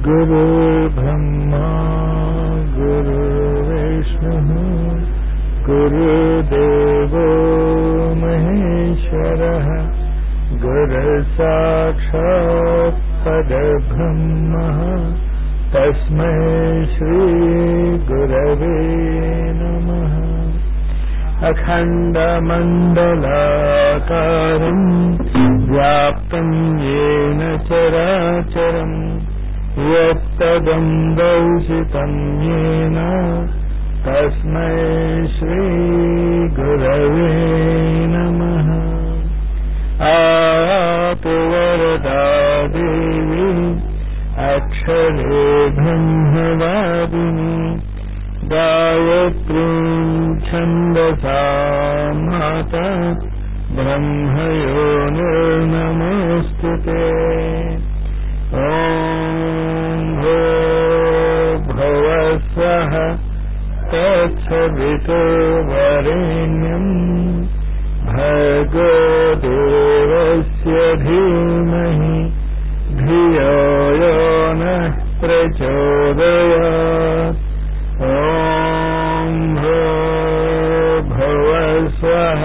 गुरु ब्रह्मा गुरुविष्णुः गुरुदेवो महेश्वरः गुरुसाक्षात् परब्रह्मः तस्मै श्रीगुरवे नमः अखण्डमण्डलाकारम् व्याप्तम् येन चराचरम् यत्तदम् दर्शितम् येन तस्मै श्रीगुरवे नमः आतु वरदा देवी अक्षरे ब्रह्मवादिनी गायत्रीम् छन्दसा माता ब्रह्मयो निर्नमोऽस्तु ते ॐ भो भवस्वः तत्सवितो वरेण्यम् भर्गो देवस्य धीमहि धियो यो नः प्रचोदयात् ॐ भो भवस्वः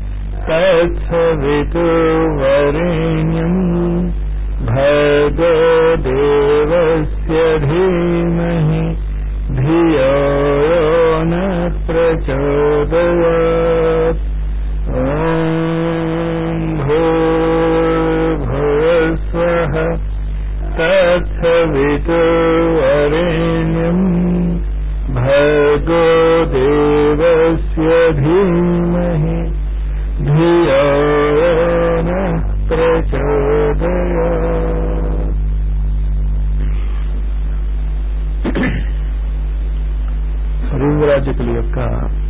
तत्सवितुर्वरेण्यम् भर्गो देवस्य धीमहि धियो यो न प्रचोदयात् ॐ भो भवस्वः तत्सवितुर्वरेण्यम् भर्गो देवस्य धीमहि धियो यो नः प्रचोदयात् పరివ్రాజకుల యొక్క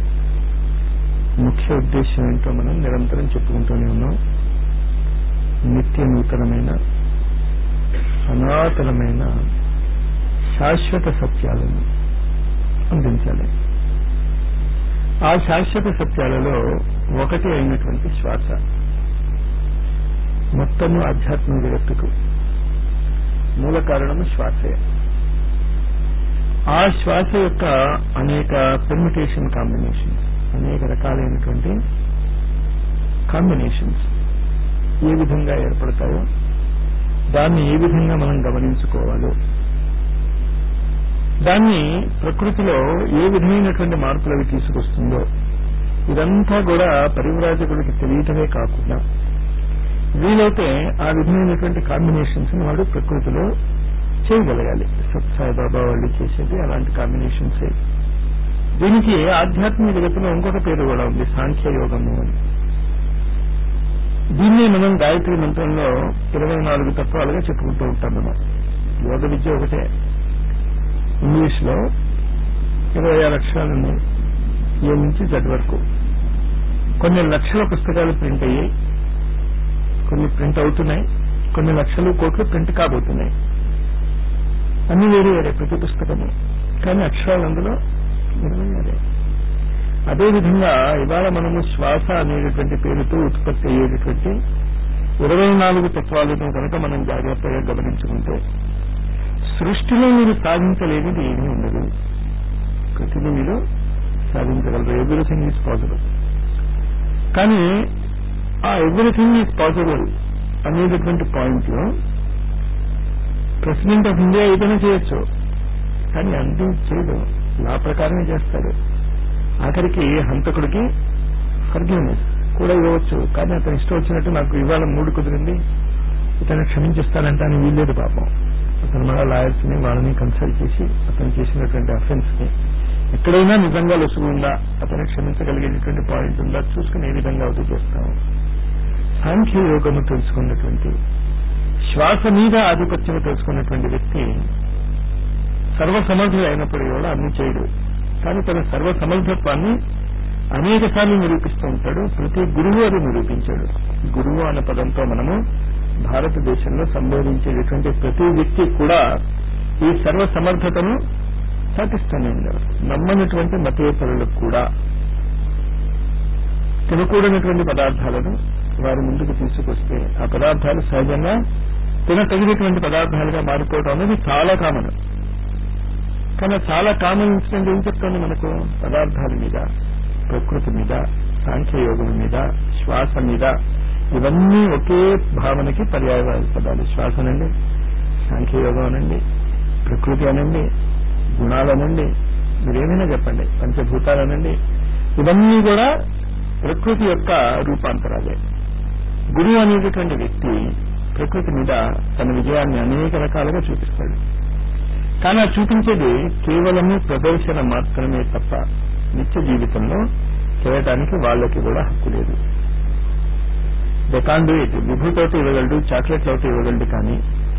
ముఖ్య ఉద్దేశం ఏంటో మనం నిరంతరం చెప్పుకుంటూనే ఉన్నాం నిత్య నూతనమైన సనాతనమైన శాశ్వత సత్యాలను అందించాలి ఆ శాశ్వత సత్యాలలో ఒకటి అయినటువంటి శ్వాస మొత్తము ఆధ్యాత్మిక జగత్తుకు మూల కారణము శ్వాసే ఆ శ్వాస యొక్క అనేక పెర్మిటేషన్ కాంబినేషన్స్ అనేక రకాలైనటువంటి కాంబినేషన్స్ ఏ విధంగా ఏర్పడతాయో దాన్ని ఏ విధంగా మనం గమనించుకోవాలో దాన్ని ప్రకృతిలో ఏ విధమైనటువంటి మార్పులు అవి తీసుకొస్తుందో ఇదంతా కూడా పరివ్రాజకుడికి తెలియటమే కాకుండా వీలైతే ఆ విధమైనటువంటి కాంబినేషన్స్ వాడు ప్రకృతిలో చేయగలగాలి సత్ సాయిబాబా వాళ్ళు చేసేది అలాంటి కాంబినేషన్స్ దీనికి ఆధ్యాత్మిక జగత్తులో ఇంకొక పేరు కూడా ఉంది సాంఖ్య యోగము అని దీన్నే మనం గాయత్రి మంత్రంలో ఇరవై నాలుగు తత్వాలుగా చెప్పుకుంటూ ఉంటాం మనం యోగ విద్య ఒకటే ఇంగ్లీష్ లో ఇరవై ఆరు అక్షరాలు ఉన్నాయి ఏ నుంచి జడ్ వరకు కొన్ని లక్షల పుస్తకాలు ప్రింట్ అయ్యాయి కొన్ని ప్రింట్ అవుతున్నాయి కొన్ని లక్షలు కోట్లు ప్రింట్ కాబోతున్నాయి అన్ని వేరే వేరే ప్రతి పుస్తకము కానీ అక్షరాలు అందులో ఇరవై ఆరే అదేవిధంగా ఇవాళ మనము శ్వాస అనేటటువంటి పేరుతో ఉత్పత్తి అయ్యేటటువంటి ఇరవై నాలుగు తత్వాలను కనుక మనం జాగ్రత్తగా గమనించుకుంటే సృష్టిలో మీరు సాధించలేనిది ఏమీ ఉండదు ప్రతిదీ మీరు సాధించగలరు ఎవ్రీథింగ్ ఈజ్ పాసిబుల్ కానీ ఆ ఎవ్రీథింగ్ ఈజ్ పాసిబుల్ అనేటటువంటి పాయింట్ లో ప్రెసిడెంట్ ఆఫ్ ఇండియా ఏదైనా చేయొచ్చు కానీ అంతే చేయదు లా ప్రకారమే చేస్తాడు ఆఖరికి హంతకుడికి ఫర్గివ్నెస్ కూడా ఇవ్వచ్చు కానీ అతను ఇష్టం వచ్చినట్టు నాకు ఇవాళ మూడు కుదిరింది ఇతను క్షమించిస్తానంటే అని వీల్లేదు పాపం అతను మళ్ళా లాయర్స్ ని వాళ్ళని కన్సల్ట్ చేసి అతను చేసినటువంటి అఫెన్స్ ని ఎక్కడైనా నిజంగా లొసుగు ఉందా అతను క్షమించగలిగేటటువంటి పాయింట్ ఉందా చూసుకుని ఏ విధంగా అవుతూ చేస్తాము సాంఖ్య యోగము తెలుసుకున్నటువంటి శ్వాస మీద ఆధిపత్యం తెలుసుకున్నటువంటి వ్యక్తి సర్వసమర్థుడు అయినప్పుడు కూడా అన్ని చేయడు కానీ తన సర్వసమర్థత్వాన్ని అనేక సార్లు నిరూపిస్తూ ఉంటాడు ప్రతి గురువు అది నిరూపించాడు గురువు అన్న పదంతో మనము భారతదేశంలో సంబోధించేటటువంటి ప్రతి వ్యక్తి కూడా ఈ సర్వ సమర్థతను పాటిస్తూనే ఉన్నారు నమ్మనటువంటి మతేతరులకు కూడా తినకూడనటువంటి పదార్థాలను వారి ముందుకు తీసుకొస్తే ఆ పదార్థాలు సహజంగా తినతగినటువంటి పదార్థాలుగా మారిపోవడం అనేది చాలా కామన్ కానీ చాలా కామన్ ఇన్సిడెంట్ ఏం చెప్తుంది మనకు పదార్థాల మీద ప్రకృతి మీద సాంఖ్యయోగం మీద శ్వాస మీద ఇవన్నీ ఒకే భావనకి పర్యాయ పదాలు శ్వాస అనండి సాంఖ్యయోగం అనండి ప్రకృతి అనండి గుణాలు అనండి మీరేమైనా చెప్పండి పంచభూతాలు అనండి ఇవన్నీ కూడా ప్రకృతి యొక్క రూపాంతరాలే గురువు అనేటటువంటి వ్యక్తి ప్రకృతి మీద తన విజయాన్ని అనేక రకాలుగా చూపిస్తాడు కానీ ఆ చూపించేది కేవలము ప్రదర్శన మాత్రమే తప్ప నిత్య జీవితంలో చేయటానికి వాళ్ళకి కూడా హక్కు లేదు దెకాన్ డూ ఇట్ విభూతోటి ఇవ్వగలడు చాక్లెట్లు అయితే ఇవ్వగలడు కానీ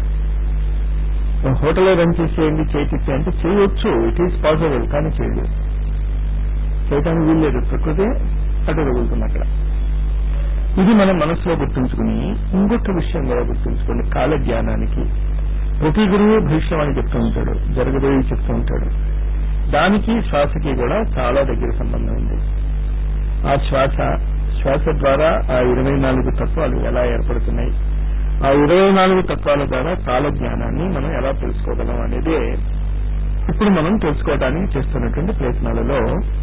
హోటల్లో రన్ చేసేయండి చేతిస్తే అంటే చేయొచ్చు ఇట్ ఈస్ పాసిబుల్ కానీ చేయదు చేయటానికి వీల్లేదు ప్రకృతి అటు తగులుతుంది అక్కడ ఇది మనం మనసులో గుర్తుంచుకుని ఇంకొక విషయం కూడా గుర్తుంచుకోండి కాల జ్ఞానానికి ప్రతి గురువు భవిష్యవాణి చెప్తూ ఉంటాడు జరగబోయి చెప్తూ ఉంటాడు దానికి శ్వాసకి కూడా చాలా దగ్గర సంబంధం ఉంది ఆ శ్వాస శ్వాస ద్వారా ఆ ఇరవై నాలుగు తత్వాలు ఎలా ఏర్పడుతున్నాయి ఆ ఇరవై నాలుగు తత్వాల ద్వారా కాల జ్ఞానాన్ని మనం ఎలా తెలుసుకోగలం అనేది ఇప్పుడు మనం తెలుసుకోవడానికి చేస్తున్నటువంటి ప్రయత్నాలలో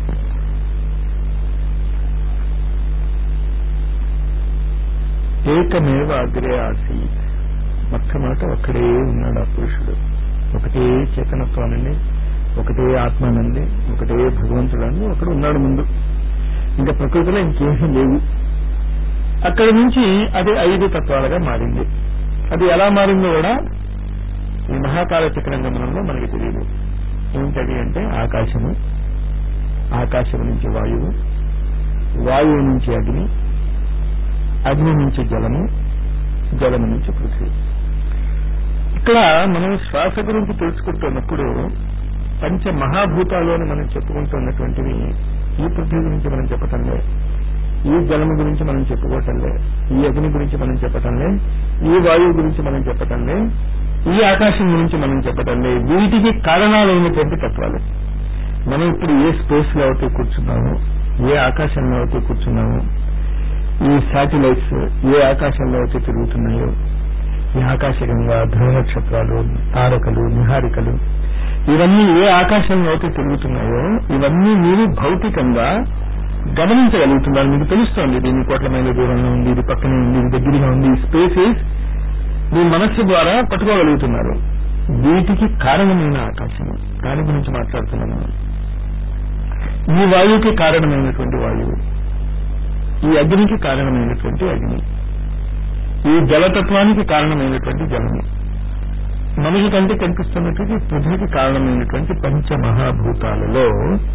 ఏకమేవ అగ్రే ఆసీత్ మొట్టమొదట ఒక్కడే ఉన్నాడు ఆ పురుషుడు ఒకటే చేతనత్వానండి ఒకటే ఆత్మానండి ఒకటే భగవంతుడండి ఒకడు ఉన్నాడు ముందు ఇంకా ప్రకృతిలో ఇంకేమీ లేవు అక్కడి నుంచి అది ఐదు తత్వాలుగా మారింది అది ఎలా మారిందో కూడా ఈ మహాకాల చక్రంగమనంలో మనకి తెలియదు ఏమిటది అంటే ఆకాశము ఆకాశం నుంచి వాయువు వాయువు నుంచి అగ్ని అగ్ని నుంచి జలము జలము నుంచి పృథ్వీ ఇక్కడ మనం శ్వాస గురించి తెలుసుకుంటున్నప్పుడు పంచ మహాభూతాలు అని మనం చెప్పుకుంటున్నటువంటివి ఈ పృథ్వీ గురించి మనం చెప్పటంలే ఈ జలము గురించి మనం చెప్పుకోవటంలే ఈ అగ్ని గురించి మనం చెప్పటంలే ఈ వాయువు గురించి మనం చెప్పటంలే ఈ ఆకాశం గురించి మనం చెప్పటంలే వీటికి కారణాలైనటువంటి తత్వాలు మనం ఇప్పుడు ఏ స్పేస్ లో అయితే కూర్చున్నాము ఏ ఆకాశంలో అయితే కూర్చున్నాము ఈ శాటిలైట్స్ ఏ ఆకాశంలో అయితే తిరుగుతున్నాయో ఈ ఆకాశగంగా ధ్రువ నక్షత్రాలు తారకలు నిహారికలు ఇవన్నీ ఏ ఆకాశంలో అయితే తిరుగుతున్నాయో ఇవన్నీ మీరు భౌతికంగా గమనించగలుగుతున్నారు మీకు తెలుస్తోంది దీని కోట్ల మైల దూరంలో ఉంది ఇది పక్కనే ఉంది ఇది దగ్గరగా ఉంది ఈ స్పేసెస్ మీ మనస్సు ద్వారా పట్టుకోగలుగుతున్నారు వీటికి కారణమైన ఆకాశం దాని గురించి మాట్లాడుతున్నాం మనం ఈ వాయువుకి కారణమైనటువంటి వాయువు ఈ అగ్నికి కారణమైనటువంటి అగ్ని ఈ జలతత్వానికి కారణమైనటువంటి జలము మనిషి కంటే కనిపిస్తున్నటువంటి పృథ్వీకి కారణమైనటువంటి పంచమహాభూతాలలో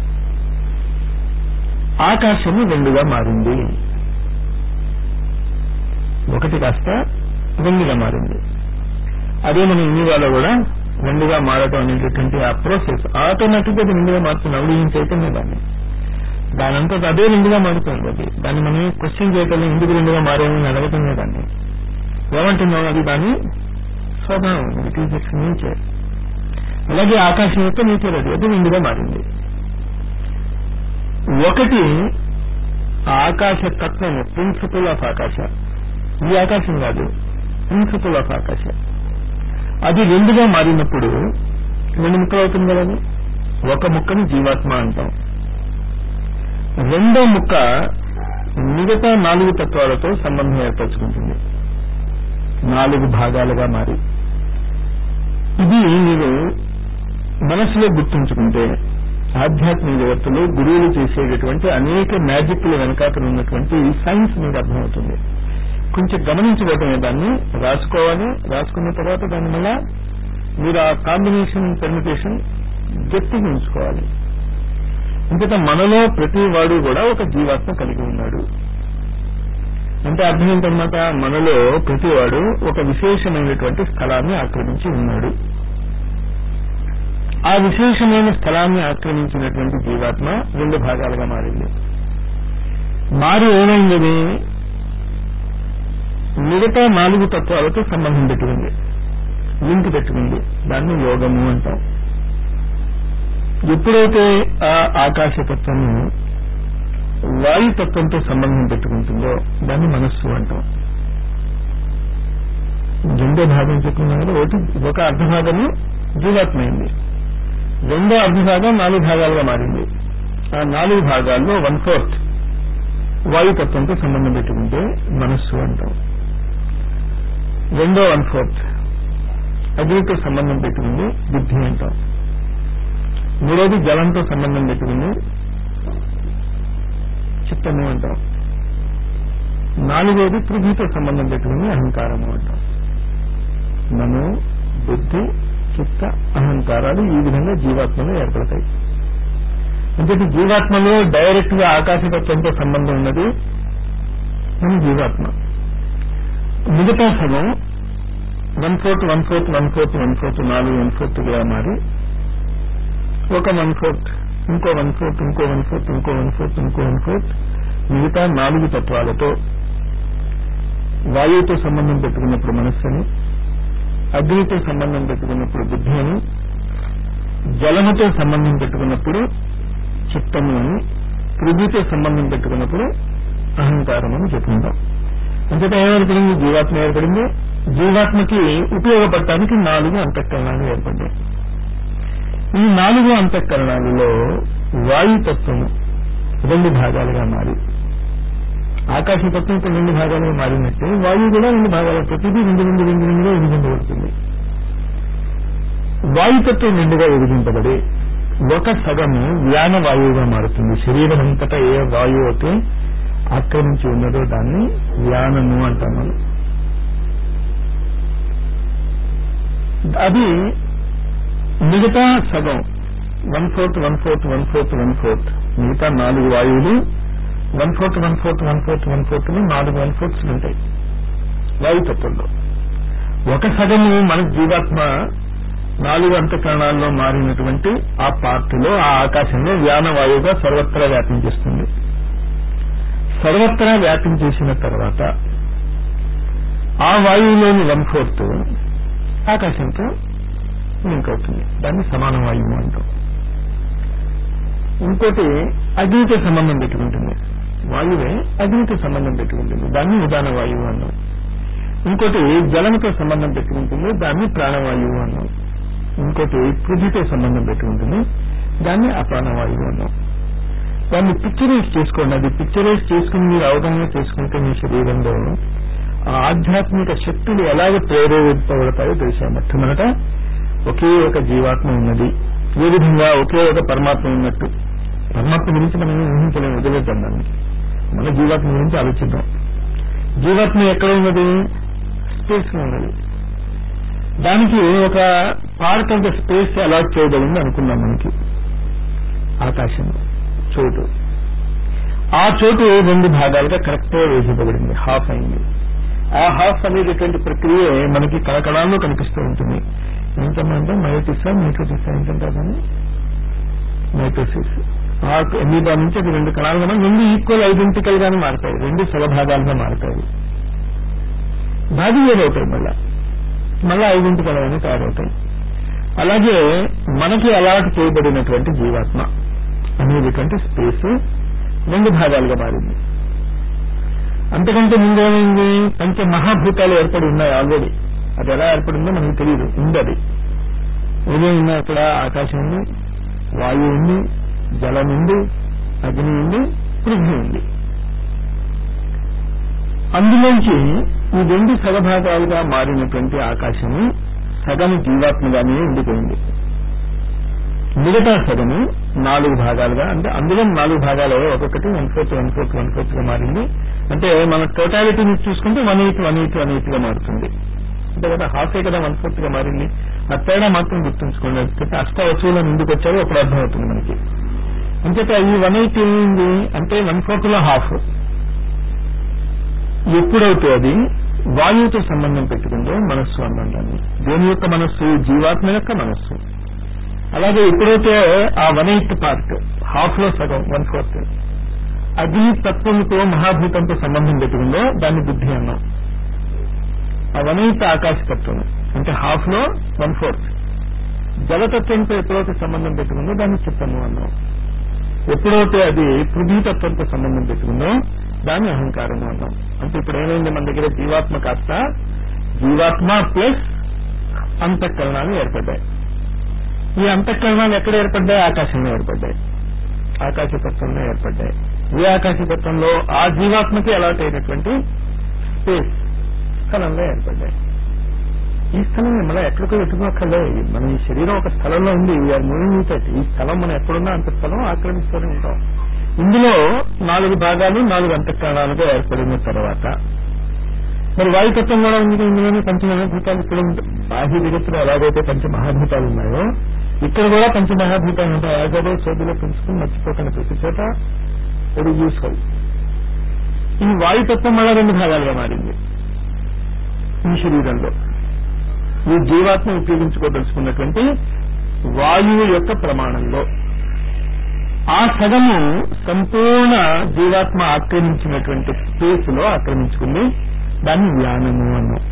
ఆకాశము రెండుగా మారింది ఒకటి కాస్త రెండుగా మారింది అదే మన ఇండియాలో కూడా రెండుగా మారటం అనేటటువంటి ఆ ప్రాసెస్ ఆటోమేటిక్ గా అది రెండుగా మారుతుంది అప్పుడు ఏం చైతన్యం దాన్ని దానంతా అదే రెండుగా మారుతుంది అది దాన్ని మనం క్వశ్చన్ చేయటం ఎందుకు రెండుగా మారేమని అడగటం దాన్ని ఏమంటున్నాం అది దాని స్వభావం ఇట్ ఈజ్ ఇట్స్ నేచర్ అలాగే ఆకాశం యొక్క నేచర్ అది అది రెండుగా మారింది ఒకటి ఆకాశ తత్వం ప్రిన్సిపల్ ఆఫ్ ఆకాశ ఈ ఆకాశం కాదు ప్రిన్సిపల్ ఆఫ్ ఆకాశ అది రెండుగా మారినప్పుడు రెండు ముక్కలు అవుతుంది కదా అది ఒక ముక్కని జీవాత్మ అంటాం రెండో ముక్క మిగతా నాలుగు తత్వాలతో సంబంధం ఏర్పరచుకుంటుంది నాలుగు భాగాలుగా మారి ఇది మీరు మనసులో గుర్తుంచుకుంటే ఆధ్యాత్మిక జగత్తులో గురువులు చేసేటటువంటి అనేక మ్యాజిక్ల వెనకాతలు ఉన్నటువంటి సైన్స్ మీకు అర్థమవుతుంది కొంచెం గమనించుకోవటమే దాన్ని రాసుకోవాలి రాసుకున్న తర్వాత దాని మళ్ళా మీరు ఆ కాంబినేషన్ పెర్మిటేషన్ గట్టిగా ఉంచుకోవాలి ఇంకట మనలో ప్రతి వాడు కూడా ఒక జీవాత్మ కలిగి ఉన్నాడు అంటే అర్థం ఏంటన్నమాట మనలో ప్రతివాడు ఒక విశేషమైనటువంటి స్థలాన్ని ఆక్రమించి ఉన్నాడు ఆ విశేషమైన స్థలాన్ని ఆక్రమించినటువంటి జీవాత్మ రెండు భాగాలుగా మారింది మారి ఏమైంది మిగతా నాలుగు తత్వాలతో సంబంధం పెట్టుకుంది లింక్ పెట్టుకుంది దాన్ని యోగము అంటాం ఎప్పుడైతే ఆ ఆకాశతత్వము వాయుతత్వంతో సంబంధం పెట్టుకుంటుందో దాన్ని మనస్సు అంటాం రెండో భాగం చెప్పుకున్నాం కదా ఒకటి ఒక అర్ధ భాగము జీవాత్మ అయింది రెండో అర్ధ భాగం నాలుగు భాగాలుగా మారింది ఆ నాలుగు భాగాల్లో వన్ ఫోర్త్ వాయుతత్వంతో సంబంధం పెట్టుకుంటే మనస్సు అంటాం రెండో వన్ ఫోర్త్ అగ్నితో సంబంధం పెట్టుకుంది బుద్ధి అంటాం మూడోది జలంతో సంబంధం పెట్టుకుంది చిత్తము అంటాం నాలుగోది పృథ్వీతో సంబంధం పెట్టుకుని అహంకారము అంటాం మనో బుద్ధి చిత్త అహంకారాలు ఈ విధంగా జీవాత్మలో ఏర్పడతాయి అంటే జీవాత్మలో డైరెక్ట్ గా ఆకాశతత్వంతో సంబంధం ఉన్నది మన జీవాత్మ మిగతా సగం one fourth one fourth one fourth one fourth నాలుగు వన్ ఫోర్త్ గా మారి ఒక వన్ ఫోర్త్ ఇంకో వన్ ఫోర్త్ ఇంకో వన్ ఫోర్త్ ఇంకో వన్ ఫోర్త్ ఇంకో వన్ ఫోర్త్ మిగతా నాలుగు తత్వాలతో వాయువుతో సంబంధం పెట్టుకున్నప్పుడు మనస్సుని అగ్నితో సంబంధం పెట్టుకున్నప్పుడు బుద్ధి అని జలముతో సంబంధం పెట్టుకున్నప్పుడు చిత్తము అని పృథ్వీతో సంబంధం పెట్టుకున్నప్పుడు అహంకారం అని చెప్పుకుంటాం అంతటా ఏర్పడింది జీవాత్మ ఏర్పడింది జీవాత్మకి ఉపయోగపడటానికి నాలుగు అంతఃకరణాలు ఏర్పడ్డాయి ఈ నాలుగు అంతఃకరణాలలో వాయుతత్వము రెండు భాగాలుగా మారి ఆకాశతత్వం ఇప్పుడు రెండు భాగాలుగా మారినట్టే వాయువు కూడా రెండు భాగాలు ప్రతిదీ రెండు రెండు రెండు రెండుగా విభజించబడుతుంది వాయుతత్వం రెండుగా విభజించబడి ఒక సగము వ్యాన వాయువుగా మారుతుంది శరీరం అంతటా ఏ వాయువు అయితే ఆక్రమించి ఉన్నదో దాన్ని వ్యానము అంటాం మనం అది మిగతా సగం one fourth one fourth one fourth one fourth మిగతా నాలుగు వాయువులు one fourth one fourth one fourth one fourth నాలుగు వన్ ఫోర్త్స్ ఉంటాయి వాయుతత్వంలో ఒక సగము మన జీవాత్మ నాలుగు అంతఃకరణాల్లో మారినటువంటి ఆ పార్టీలో ఆ ఆకాశంలో వ్యానవాయువుగా సర్వత్రా వ్యాపించేస్తుంది సర్వత్రా వ్యాపించేసిన తర్వాత ఆ వాయువులోని వన్ ఫోర్త్ ఆకాశంతో లింక్ అవుతుంది దాన్ని సమాన వాయువు అంటాం ఇంకోటి అగ్నితో సంబంధం పెట్టుకుంటుంది వాయువే అగ్నితో సంబంధం పెట్టుకుంటుంది దాన్ని ఉదాన వాయువు అన్నాం ఇంకోటి జలంతో సంబంధం పెట్టుకుంటుంది దాన్ని ప్రాణవాయువు అన్నాం ఇంకోటి పృథ్వీతో సంబంధం పెట్టుకుంటుంది దాన్ని అప్రాణవాయువు అన్నాం దాన్ని పిక్చరైజ్ చేసుకోండి అది పిక్చరైజ్ చేసుకుని మీరు అవగాహన చేసుకుంటే మీ శరీరంలో ఆ ఆధ్యాత్మిక శక్తులు ఎలాగ ప్రేరేపింపబడతాయో తెలిసాం మొట్టమొదట ఒకే ఒక జీవాత్మ ఉన్నది ఏ విధంగా ఒకే ఒక పరమాత్మ ఉన్నట్టు పరమాత్మ గురించి మనం ఊహించలేము వదిలేద్దాం దాన్ని మన జీవాత్మ గురించి ఆలోచిద్దాం జీవాత్మ ఎక్కడ ఉన్నది స్పేస్ లో ఉన్నది దానికి ఒక part of the space allot చేయబడింది అనుకుందాం మనకి ఆకాశం చోటు ఆ చోటు రెండు భాగాలుగా కరెక్ట్ గా వేసిపబడింది హాఫ్ అయింది ఆ హాఫ్ అనేటటువంటి ప్రక్రియ మనకి కళకళాల్లో కనిపిస్తూ ఉంటుంది ఏంటంటే మైటిసా మైటోటిసా ఏంటంటే దాన్ని మైటోసిస్ ఆ ఎమీబా నుంచి అది రెండు కణాలుగా రెండు ఈక్వల్ ఐడెంటికల్ గానే మారుతాయి రెండు సగభాగాలుగా మారుతాయి భాగీ ఏదవుతాయి మళ్ళా మళ్ళా ఐడెంటికల్ గానే తయారవుతాయి అలాగే మనకి అలాట్ చేయబడినటువంటి జీవాత్మ అనేటువంటి స్పేస్ రెండు భాగాలుగా మారింది అంతకంటే ముందేమైంది పంచ మహాభూతాలు ఏర్పడి ఉన్నాయి ఆల్రెడీ అది ఎలా ఏర్పడిందో మనకు తెలియదు ఉంది అది ఉదయం ఉన్న అక్కడ ఆకాశం ఉంది వాయువు ఉంది జలం ఉంది అగ్ని ఉంది పృథ్వీ ఉంది అందులోంచి ఈ రెండు సగభాగాలుగా మారినటువంటి ఆకాశము సగము జీవాత్మగానే ఉండిపోయింది మిగతా సగము నాలుగు భాగాలుగా అంటే అందులో నాలుగు భాగాలు ఒక్కొక్కటి one fourth one fourth one fourth గా మారింది అంటే మన టోటాలిటీని చూసుకుంటే one eight one eight one eight గా మారుతుంది అంటే కదా హాఫే కదా వన్ ఫోర్త్ గా మారింది ఆ తేడా మాత్రం గుర్తుంచుకోండి అంటే అష్ట వస్తువులను ఎందుకు వచ్చారో అప్పుడు అర్థమవుతుంది మనకి అంచేత ఈ వన్ ఎయిట్ ఏమైంది అంటే వన్ ఫోర్త్ లో హాఫ్ ఎప్పుడైతే అది వాయువుతో సంబంధం పెట్టుకుందో మనస్సు అన్నాం దాన్ని దేని యొక్క మనస్సు జీవాత్మ యొక్క మనస్సు అలాగే ఎప్పుడైతే ఆ వన్ ఎయిత్ పార్ట్ హాఫ్ లో సగం వన్ ఫోర్త్ అగ్ని తత్వంతో మహాభూతంతో సంబంధం పెట్టుకుందో దాన్ని బుద్ధి అన్నాం ఆ వన్ ఎయిత్ ఆకాశ తత్వం అంటే హాఫ్ లో వన్ ఫోర్త్ జలతత్వంతో ఎప్పుడైతే సంబంధం పెట్టుకుందో దాన్ని చిత్తము అన్నాం ఎప్పుడైతే అది పృథ్వీతత్వంతో సంబంధం పెట్టుకుందో దాన్ని అహంకారము అన్నాం అంటే ఇప్పుడు ఏమైంది మన దగ్గర జీవాత్మ కాస్త జీవాత్మ ప్లస్ అంతఃకరణాలు ఏర్పడ్డాయి ఈ అంతఃకరణాలు ఎక్కడ ఏర్పడ్డాయి ఆకాశంలో ఏర్పడ్డాయి ఆకాశతత్వంలో ఏర్పడ్డాయి ఏ ఆకాశతత్వంలో ఆ జీవాత్మకి అలాట్ అయినటువంటి స్పేస్ స్థలంలో ఏర్పడ్డాయి ఈ స్థలం మనం ఎక్కడికో వెతుకోక్కర్లే మన ఈ శరీరం ఒక స్థలంలో ఉంది వీఆర్ మూవింగ్ విత్ ఈ స్థలం మనం ఎక్కడున్నా అంత స్థలం ఆక్రమిస్తూనే ఉంటాం ఇందులో నాలుగు భాగాలు నాలుగు అంతఃకరణాలుగా ఏర్పడిన తర్వాత మరి వాయుతత్వం కూడా ఉంది ఇందులోనే పంచమహాభూతాలు ఇక్కడ ఉంటాయి బాహ్య జగత్తులో ఎలాగైతే పంచమహాభూతాలు ఉన్నాయో ఇక్కడ కూడా పంచమహాభూతాలు ఉంటాయి యాగదో సోదులో పెంచుకుని మర్చిపోకుండా ప్రతి చోట ఇది యూస్ఫుల్ ఈ వాయుతత్వం మళ్ళా రెండు భాగాలుగా మారింది ఈ శరీరంలో ఈ జీవాత్మ ఉపయోగించుకోదలుచుకున్నటువంటి వాయువు యొక్క ప్రమాణంలో ఆ సగము సంపూర్ణ జీవాత్మ ఆక్రమించినటువంటి స్పేస్ లో ఆక్రమించుకుంది దాన్ని జ్ఞానము అన్నాం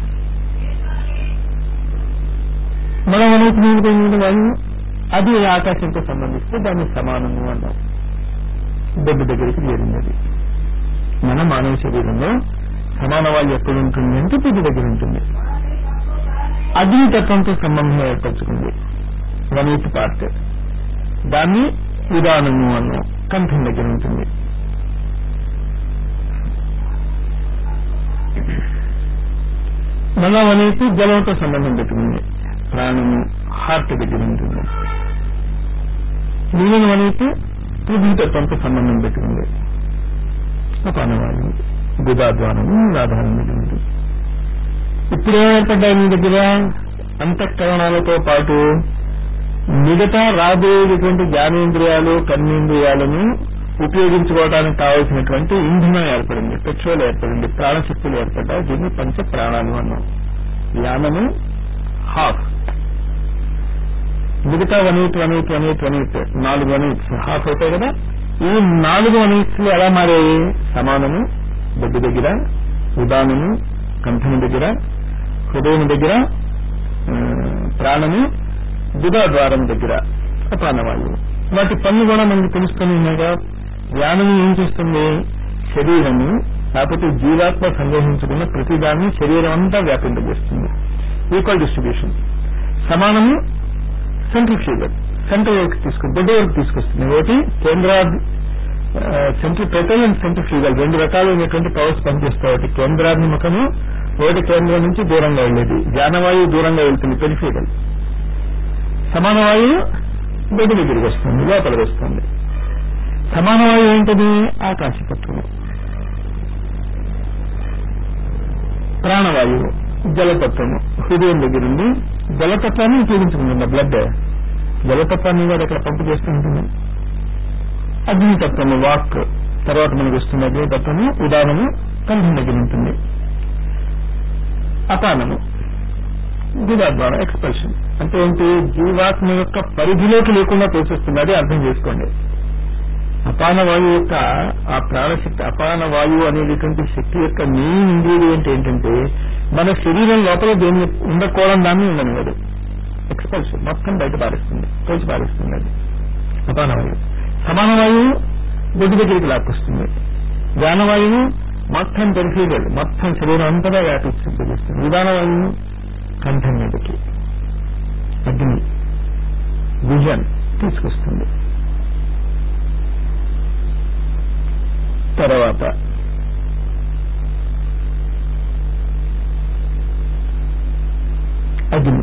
మనం అనుకునేది వాయువు అది ఆకాశంతో సంబంధిస్తే దాన్ని సమానము అన్నాం దెబ్బ దగ్గరికి చేరినది మన మానవ శరీరంలో సమాన వాయు ఎక్కడ ఉంటుంది అంటే పిది దగ్గర ఉంటుంది అగ్నితత్వంతో సంబంధం ఏర్పరచుకుంది వన్ ఎయిత్ పార్ట్ దాన్ని విధానము అన్నాం కంఠం దగ్గర ఉంటుంది మళ్ళా అనేది జలంతో సంబంధం పెట్టుకుంది ప్రాణము హార్ట్ దగ్గర ఉంటుంది నీళ్ళను అనేది పృథ్వీతత్వంతో సంబంధం పెట్టుకుంది అపానవాయువు గుదాద్వారము ఆధారం దగ్గర ఉంటుంది ఇప్పుడు ఏర్పడ్డాయి మీ దగ్గర అంతఃకరణాలతో పాటు మిగతా రాబోయేటువంటి జ్ఞానేంద్రియాలు కర్మేంద్రియాలను ఉపయోగించుకోవడానికి కావలసినటువంటి ఇంధనం ఏర్పడింది పెట్రోల్ ఏర్పడింది ప్రాణశక్తులు ఏర్పడ్డాయి దీన్ని పంచ ప్రాణాలు అన్నాం జ్ఞానము హాఫ్ మిగతా one eight one eight one eight one eight నాలుగు వన్ ఎయిట్స్ హాఫ్ అవుతాయి కదా ఈ నాలుగు వన్ ఎయిట్స్ ఎలా మారాయి సమానము బొడ్డు దగ్గర ఉదానము కంఠము దగ్గర హృదయం దగ్గర ప్రాణము బుధాద్వారం దగ్గర ప్రాణవాయువు వాటి పనులు కూడా మనకు తెలుస్తూనే ఉన్నాయిగా జ్ఞానము ఏం చేస్తుంది శరీరము లేకపోతే జీవాత్మ సంగ్రహించుకున్న ప్రతిదాన్ని శరీరం అంతా వ్యాపింపజేస్తుంది ఈక్వల్ డిస్ట్రిబ్యూషన్ సమానము సెంట్రిఫ్యూగల్ సెంటర్ వరకు తీసుకుని దొడ్డ వరకు తీసుకొస్తుంది ఒకటి కేంద్ర సెంట్రిపెటల్ అండ్ సెంట్రిఫ్యూగల్ రెండు రకాలైనటువంటి పవర్స్ పనిచేస్తాయి ఒకటి కేంద్రాభిముఖము ఒకటి కేంద్రం నుంచి దూరంగా వెళ్ళేది జ్ఞానవాయువు దూరంగా వెళ్తుంది పెరిఫ్యూగల్ సమాన వాయువు బయట దగ్గరికి వస్తుంది లోపలికి వస్తుంది సమాన వాయువు ఏంటది ఆకాశతత్వము ప్రాణవాయువు జలతత్వము హృదయం దగ్గర ఉంది జలతత్వాన్ని ఉపయోగించుకుంటుంది బ్లడ్ జలతత్వాన్ని కూడా ఇక్కడ పంపు చేస్తూ ఉంటుంది అగ్నితత్వము వాక్ తర్వాత మనకు వస్తుంది అగ్నితత్వము ఉదాహరణము కంఠం దగ్గర ఉంటుంది అపానము ద్వారా ఎక్స్ప్రెషన్ అంటే ఏంటి జీవాత్మ యొక్క పరిధిలోకి లేకుండా తోసేస్తుంది అది అర్థం చేసుకోండి అపాన వాయువు యొక్క ఆ ప్రాణశక్తి అపాన వాయువు అనేటువంటి శక్తి యొక్క మెయిన్ ఇంగ్రీడియంట్ ఏంటంటే మన శరీరం లోపల దేని ఉండకూడని దాన్ని ఉండనివ్వదు ఎక్స్పల్షన్ మొత్తం బయట పారేస్తుంది తోచి పారేస్తుంది అది అపాన వాయువు సమాన వాయువు బొడ్డు దగ్గరికి లాక్కొస్తుంది జ్ఞానవాయువు మొత్తం పెరిఫీరియల్ మొత్తం శరీరం అంతటా వ్యాపించింది విధానవాయువు కంఠం మీదకి అగ్ని విజన్ తీసుకొస్తుంది తర్వాత అగ్ని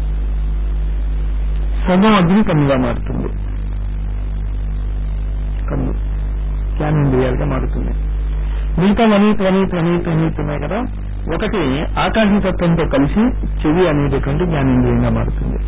సగం అగ్ని కన్నుగా మారుతుంది కన్ను జ్ఞానేంద్రియాలుగా మారుతుంది మిగతా వనీత్ వనీత్ వనీత్ వనీత్ ఉన్నాయి కదా ఒకటి ఆకాశతత్వంతో కలిసి చెవి అనేటటువంటి జ్ఞానేంద్రియంగా మారుతుంది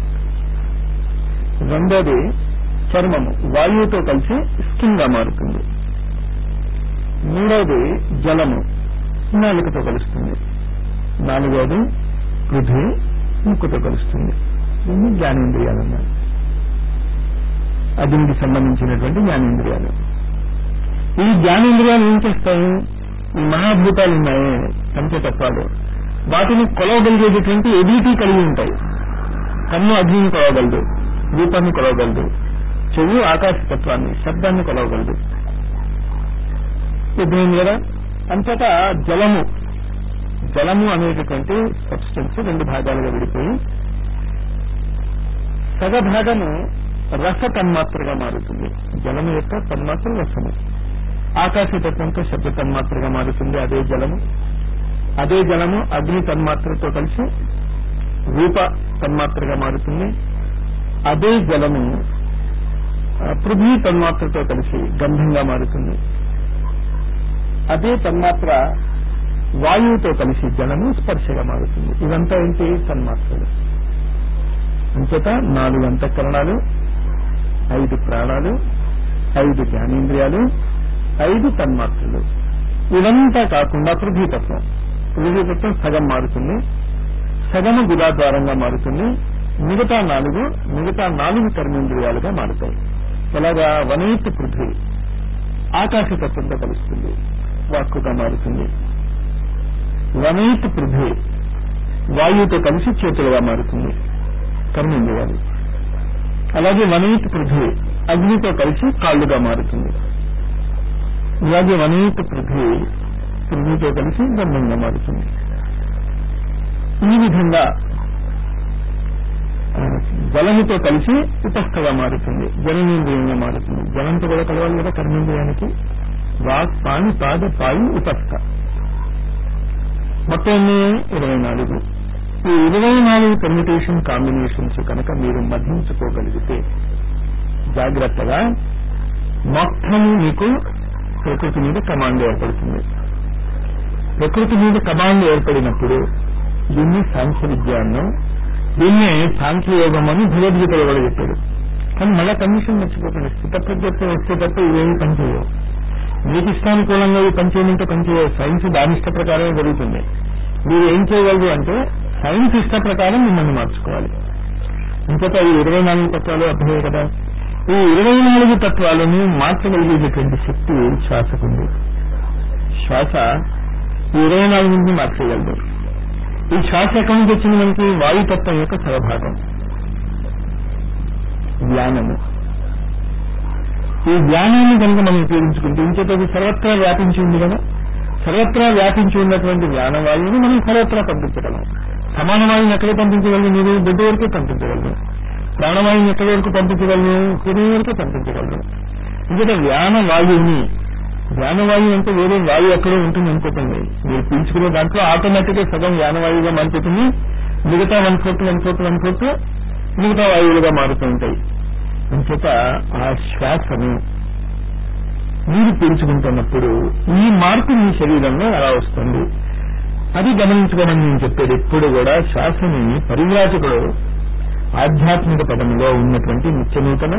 రెండోది చర్మము వాయువుతో కలిసి స్కిన్ గా మారుతుంది మూడవది జలము నాలుకతో కలుస్తుంది నాలుగవది పృథ్వీ ముక్కుతో కలుస్తుంది దీన్ని జ్ఞానేంద్రియాలు అన్నారు అగ్నికి సంబంధించినటువంటి జ్ఞానేంద్రియాలు ఈ జ్ఞానేంద్రియాలు ఏం చేస్తాయి ఈ మహాభూతాలు ఉన్నాయి పంచతత్వాలు వాటిని కొలవగలిగేటటువంటి ఎబిలిటీ కలిగి ఉంటాయి కన్ను అగ్నిని కొలవగలదు రూపాన్ని కొలవగలదు చెవు ఆకాశతత్వాన్ని శబ్దాన్ని కొలవగలదు అర్థమైంది కదా అంతటా జలము జలము అనేటటువంటి సబ్స్టెన్స్ రెండు భాగాలుగా విడిపోయి సగ భాగము రస తన్మాత్రగా మారుతుంది జలము యొక్క తన్మాత్ర రసము ఆకాశతత్వంతో శబ్ద తన్మాత్రగా మారుతుంది అదే జలము అదే జలము అగ్ని తన్మాత్రతో కలిసి రూప తన్మాత్రగా మారుతుంది అదే జలము ఆ, పృథ్వీ తన్మాత్రతో కలిసి గంధంగా మారుతుంది అదే తన్మాత్ర వాయువుతో కలిసి జలము స్పర్శగా మారుతుంది ఇదంతా ఏంటి తన్మాత్రలు అంచేత నాలుగు అంతఃకరణాలు ఐదు ప్రాణాలు ఐదు జ్ఞానేంద్రియాలు ఐదు తన్మాత్రలు ఇదంతా కాకుండా పృథ్వీతత్వం పృథ్వీతత్వం సగం మారుతుంది సగము గుదాద్వారంగా మారుతుంది మిగతా నాలుగు మిగతా నాలుగు కర్మేంద్రియాలుగా మారుతాయి ఎలాగా వనయిత్ పృథ్వీ ఆకాశతత్వంతో కలుస్తుంది వాక్కుగా మారుతుంది వనయిత్ పృథ్వీ వాయువుతో కలిసి చేతులుగా మారుతుంది కర్మేంద్రియాలు అలాగే వనయిత్ పృథ్వీ అగ్నితో కలిసి కాళ్ళుగా మారుతుంది అలాగే వనయిత్ పృథ్వీ పృథ్వీతో కలిసి గంధంగా మారుతుంది ఈ విధంగా ఆ, జలముతో కలిసి ఉపస్థగా మారుతుంది జలనేంద్రియంగా మారుతుంది జలంతో కూడా కలవాలి కదా కర్మేంద్రియానికి వాక్ పాని పాద పాయి ఉపస్థ మొత్తం ఎన్ని ఇరవై నాలుగు ఈ ఇరవై నాలుగు కమ్యూనికేషన్ కాంబినేషన్స్ కనుక మీరు మధించుకోగలిగితే జాగ్రత్తగా మొత్తం మీకు ప్రకృతి మీద కమాండ్ ఏర్పడుతుంది ప్రకృతి మీద కమాండ్ ఏర్పడినప్పుడు దీన్ని సాంఖ్య విద్య అన్నాం దీన్నే సాంఖ్యయోగం అని భగవద్గీతలో కూడా చెప్పాడు కానీ మళ్ళా కండిషన్ మర్చిపోతుంది స్థితప్రజ్ఞత్వం వస్తే తప్ప ఇవేమి పనిచేయవు మీకు ఇష్టానుకూలంగా ఇవి పనిచేయమంటే పనిచేయవు సైన్స్ దాని ఇష్ట ప్రకారమే జరుగుతుంది మీరు ఏం చేయగలరు అంటే సైన్స్ ఇష్ట ప్రకారం మిమ్మల్ని మార్చుకోవాలి ఇంకొక ఈ ఇరవై నాలుగు తత్వాలు అర్థమయ్యాయి కదా ఈ ఇరవై నాలుగు తత్వాలను మార్చగలిగేటటువంటి శక్తి శ్వాసకుంది శ్వాస ఈ ఇరవై నాలుగుని మార్చగలదు ఈ శ్వాస ఎక్కడి నుంచి వచ్చింది మనకి వాయుతత్వం యొక్క సగభాగం జ్ఞానము ఈ జ్ఞానాన్ని కనుక మనం ఉపయోగించుకుంటే ఇంకేత అది సర్వత్రా వ్యాపించి ఉంది కదా సర్వత్రా వ్యాపించి ఉన్నటువంటి జ్ఞానవాయువుని మనం సర్వత్రా పంపించగలం సమాన వాయువుని ఎక్కడ పంపించగలరు మీరు బొడ్డు వరకే పంపించగలరు ప్రాణవాయువుని ఎక్కడి వరకు పంపించగలరు హృదయం వరకే పంపించగలరు ఇంకేత జ్ఞానవాయువుని జ్ఞానవాయువు అంటే వేరే వాయువు ఎక్కడో ఉంటుంది అనుకోకండి మీరు పీల్చుకునే దాంట్లో ఆటోమేటిక్ గా సగం జ్ఞానవాయువుగా మారిపోతుంది మిగతా one fourth one fourth one fourth మిగతా వాయువులుగా మారుతూ ఉంటాయి అంచేత ఆ శ్వాసను మీరు పీల్చుకుంటున్నప్పుడు ఈ మార్పు మీ శరీరంలో ఎలా వస్తుంది అది గమనించుకోమని నేను చెప్పేది ఎప్పుడు కూడా శ్వాసని పరివ్రాజకుడు ఆధ్యాత్మిక పదంలో ఉన్నటువంటి నిత్యనూతన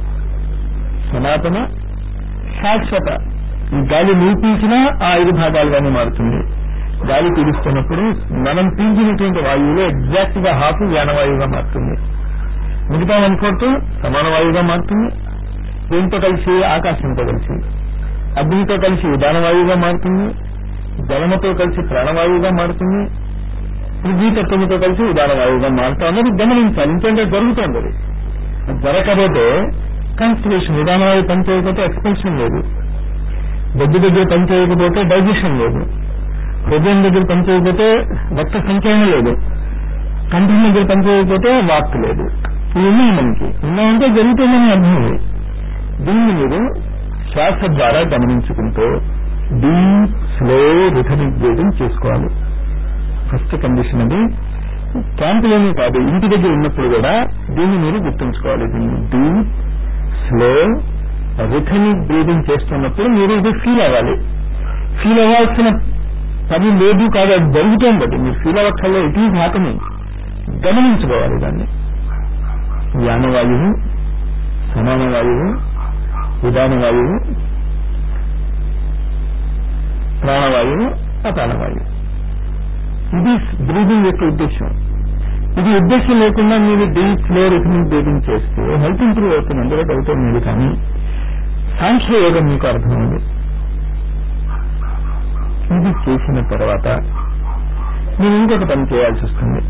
సనాతన శాశ్వత ఈ గాలి నువ్వు పీల్చినా ఆ ఐదు భాగాలుగానే మారుతుంది గాలి పీలుస్తున్నప్పుడు మనం పీల్చినటువంటి వాయువులో ఎగ్జాక్ట్ గా హాఫ్ జ్ఞానవాయువుగా మారుతుంది మిగతా వన్ ఫోర్త్ సమాన వాయువుగా మారుతుంది దేంతో కలిసి ఆకాశంతో కలిసి అగ్నితో కలిసి ఉదానవాయువుగా మారుతుంది జలముతో కలిసి ప్రాణవాయువుగా మారుతుంది పృథ్వీతత్వముతో కలిసి ఉదానవాయువుగా మారుతా అన్నది గమనించాలి ఇంకేంటే జరుగుతోంది అది అది జరగకపోతే కాన్స్టిలేషన్ ఉదానవాయువు పని చేయకపోతే ఎక్స్పెన్షన్ లేదు బొడ్డు దగ్గర పని చేయకపోతే డైజెషన్ లేదు హృదయం దగ్గర పని చేయకపోతే రక్త సంచలనం లేదు కంఠం దగ్గర పని చేయకపోతే వాక్ లేదు ఇవి ఉన్నాయి మనకి ఉన్నాయంటే జరుగుతుందని అర్థం ఇది. దీన్ని మీరు శ్వాస ద్వారా గమనించుకుంటూ డీప్ స్లో రిథమిక్ బ్రీదింగ్ చేసుకోవాలి ఫస్ట్ కండిషన్ అది క్యాంపులోనే కాదు ఇంటి దగ్గర ఉన్నప్పుడు కూడా దీన్ని మీరు గుర్తుంచుకోవాలి దీన్ని డీప్ స్లో రిథమిక్ బ్రీదింగ్ చేస్తున్నప్పుడు మీరు ఇది ఫీల్ అవ్వాలి ఫీల్ అవ్వాల్సిన పని లేదు కాదు అది జరుగుతోంది అది మీరు ఫీల్ అవ్వక్కర్లే ఇట్ ఈజ్ హ్యాపనింగ్ గమనించుకోవాలి దాన్ని యానవాయువు సమాన వాయువు ఉదాన వాయువు ప్రాణవాయువు అపానవాయువు ఇది బ్రీదింగ్ యొక్క ఉద్దేశం ఇది ఉద్దేశం లేకుండా మీరు డీప్ ఫ్లో రిథమిక్ బ్రీదింగ్ చేస్తే హెల్త్ ఇంప్రూవ్ అవుతుంది అందులో డౌట్ లేదు కానీ సాంఖ్య యోగం మీకు అర్థమైంది ఇది చేసిన తర్వాత మీరు ఇంకొక పని చేయాల్సి వస్తుంది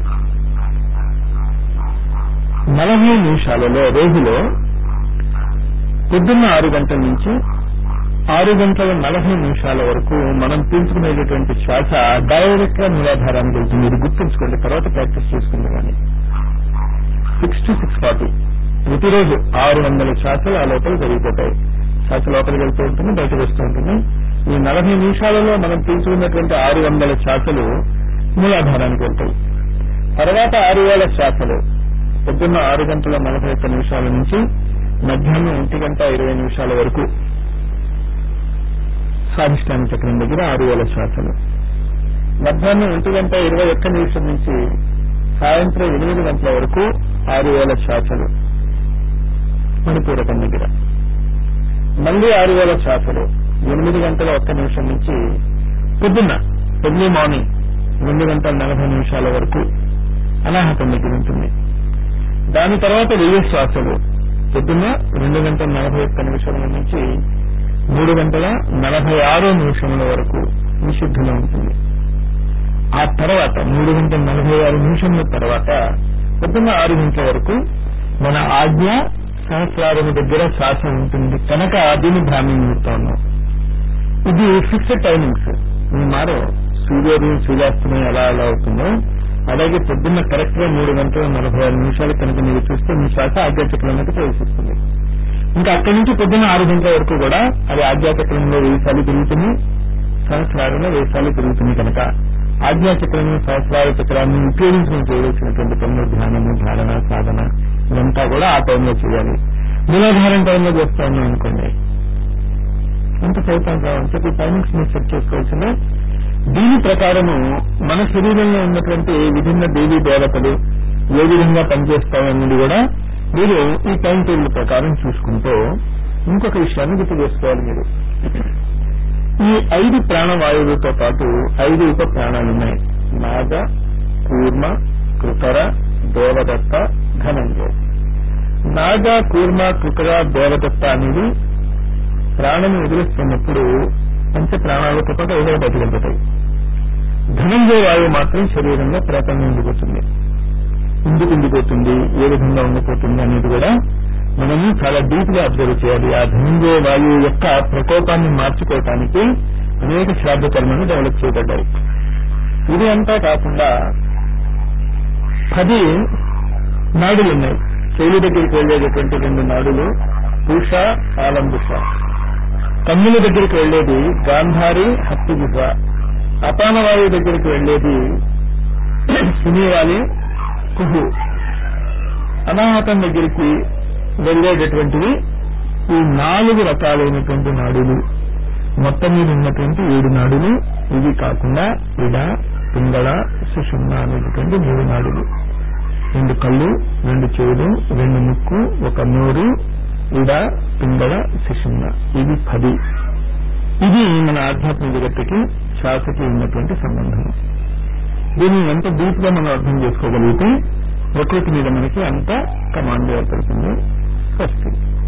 నలభై నిమిషాలలో రోజులో పొద్దున్న ఆరు గంటల నుంచి ఆరు గంటల నలభై నిమిషాల వరకు మనం పీల్చుకునేటటువంటి శ్వాస డైరెక్ట్ గా మూలాధారానికి వెళ్తుంది ఇది గుర్తుంచుకోండి తర్వాత ప్రాక్టీస్ చేసుకుంది కానీ సిక్స్ టు సిక్స్ ఫార్టీ ప్రతిరోజు ఆరు వందల శ్వాసలు ఆ లోపల జరిగిపోతాయి శ్వాస లోపలికి వెళ్తూ ఉంటుంది బయటకు వస్తూ ఉంటుంది ఈ నలభై నిమిషాలలో మనం పీల్చుకున్నటువంటి ఆరు వందల శ్వాసలు మూలాధారానికి వెళ్తాయి తర్వాత ఆరు వేల శ్వాసలు పొద్దున్న ఆరు గంటల నలభై ఒక్క నిమిషాల నుంచి మధ్యాహ్నం ఒంటి గంట ఇరవై నిమిషాల వరకు స్వాధిష్టాన చక్రం దగ్గర ఆరు వేల శ్వాసలు మధ్యాహ్నం ఒంటి గంట ఇరవై ఒక్క నిమిషం నుంచి సాయంత్రం ఎనిమిది గంటల వరకు ఆరు వేల శ్వాసలు మణిపూరకం దగ్గర మళ్ళీ ఆరు వేల శ్వాసలు ఎనిమిది గంటల ఒక్క నిమిషం నుంచి పొద్దున్న ఎర్లీ మార్నింగ్ రెండు గంటల నలభై నిమిషాల వరకు అనాహతం దగ్గర ఉంటుంది దాని తర్వాత వెయ్యి శ్వాసలు పొద్దున్న రెండు గంటల నలభై ఒక్క నిమిషముల నుంచి మూడు గంటల నలభై ఆరో నిమిషముల వరకు నిషిద్ధంగా ఉంటుంది ఆ తర్వాత మూడు గంటల నలభై ఆరు నిమిషముల తర్వాత పొద్దున్న ఆరు గంటల వరకు మన ఆజ్ఞ సహస్రారము దగ్గర శ్వాస ఉంటుంది కనుక దీన్ని బ్రాహ్మీ ముహూర్తం అన్నాం ఇది ఫిక్స్డ్ టైమింగ్స్ మీ మారో సూర్యోదయం సూర్యాస్తమయం ఎలా ఎలా అవుతుందో అలాగే పొద్దున్న కరెక్ట్ గా మూడు గంటల నలభై ఆరు నిమిషాలు కనుక మీరు చూస్తే మీ శ్వాస ఆధ్యాత్మికంలోకి ప్రవేశిస్తుంది ఇంకా అక్కడి నుంచి పొద్దున్న ఆరు గంటల వరకు కూడా అది ఆధ్యాత్మికంలో వెయ్యి సార్లు పెరుగుతుంది సహస్రారంలో వెయ్యి సార్లు పెరుగుతుంది కనుక ఆజ్ఞాచక్రము సహస్రార చక్రాన్ని ఉపయోగించుకుని చేయవలసినటువంటి పనులు ధ్యానము ధారణ సాధన ఇదంతా కూడా ఆ టైంలో చేయాలి మూలాధారం టైంలో చేస్తా ఉన్నాం అనుకోండి ఎంత ఫలితం కావాలి చెప్పి టైమింగ్స్ మీరు సెట్ చేసుకోవాల్సిందే దీని ప్రకారము మన శరీరంలో ఉన్నటువంటి విభిన్న దేవీ దేవతలు ఏ విధంగా పనిచేస్తాయన్నది కూడా మీరు ఈ టైం టేబుల్ ప్రకారం చూసుకుంటూ ఇంకొక విషయాన్ని గుర్తు చేసుకోవాలి మీరు ఈ ఐదు ప్రాణవాయువులతో పాటు ఐదు ఉప ప్రాణాలు ఉన్నాయి నాగ కూర్మ కృకర దేవదత్త ధనంజయ నాగ కూర్మ కృకర దేవదత్త అనేది ప్రాణం వదిలిస్తున్నప్పుడు పంచ ప్రాణాలతో పాటు ఏదో బతికెళ్తాయి ధనంజయ వాయువు మాత్రం శరీరంలో ప్రేతంగా ఉండిపోతుంది ఎందుకు ఉండిపోతుంది ఏ విధంగా ఉండిపోతుంది అనేది కూడా మనము చాలా డీప్ గా అబ్జర్వ్ చేయాలి ఆ ధనంజయ వాయువు యొక్క ప్రకోపాన్ని మార్చుకోవటానికి అనేక శ్రాద్ధ కర్మలు డెవలప్ చేయబడ్డాయి ఇది అంతా కాకుండా పది నాడులు ఉన్నాయి చెవుల దగ్గరికి వెళ్ళేటటువంటి రెండు నాడులు పూష ఆలంబుష కన్నుల దగ్గరికి వెళ్లేది గాంధారి హత్తిగుహ అపానవాయువు దగ్గరికి వెళ్లేది సునీవాలి కుహు అనాహతం దగ్గరికి వెళ్లేటటువంటివి ఈ నాలుగు రకాలైనటువంటి నాడులు మొత్తం మీద ఉన్నటువంటి ఏడు నాడులు ఇవి కాకుండా ఇడ పింగళ సుషుమ్న అనేటటువంటి మూడు నాడులు రెండు కళ్ళు రెండు చెవులు రెండు ముక్కు ఒక నోరు ఇడ పింగళ సుషుమ్న ఇవి పది ఇది మన ఆధ్యాత్మిక జగత్తుకి శ్వాసకి ఉన్నటువంటి సంబంధం దీన్ని ఎంత డీప్ గా మనం అర్థం చేసుకోగలిగితే ప్రకృతి మీద మనకి అంత కమాండ్ ఏర్పడుతుంది స్వస్తి